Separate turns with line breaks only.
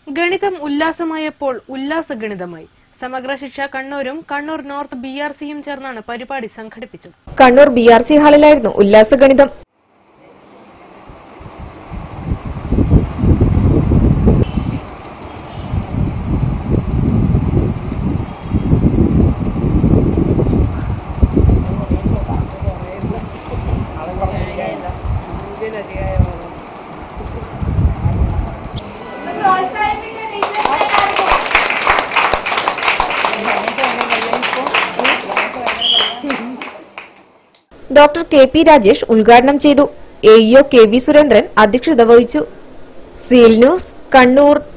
ഗണിതം ഉല്ലാസമായപ്പോൾ ഉല്ലാസ ഗണിതമായി സമഗ്ര ശിക്ഷ കണ്ണൂരും കണ്ണൂർ നോർത്ത് ബി ആർ സിയും ചേർന്നാണ് പരിപാടി സംഘടിപ്പിച്ചത്
കണ്ണൂർ ബി ആർ സി ഹാളിലായിരുന്നു ഉല്ലാസഗണിതം ഡോക്ടർ കെ പി രാജേഷ് ഉദ്ഘാടനം ചെയ്തു A E O K V Surendran അധ്യക്ഷത വഹിച്ചു സീൽ ന്യൂസ് കണ്ണൂർ